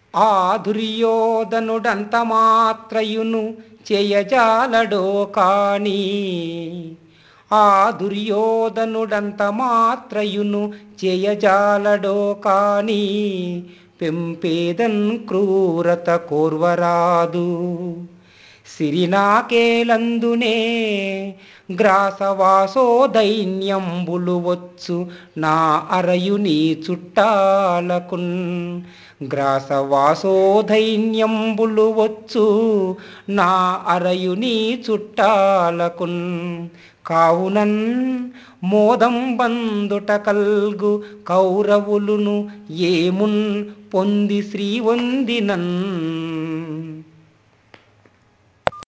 ఆ దుర్యోధనుడంత మాత్రయును చేయజాలడో కాని ఆ దుర్యోధనుడంత మాత్రయును చేయజాలడో కాని పెంపేదన్ క్రూరత కోర్వరాదు సిరినాకేలందునే గ్రాసవాసో దైన్యంబులు వచ్చు నా అరయుని చుట్టాలకున్ గ్రాసవాసో దైన్యంబులు వచ్చు నా అరయుని చుట్టాలకున్ కావునన్ మోదం బందుట కల్గు కౌరవులును ఏమున్ పొంది శ్రీ వందినన్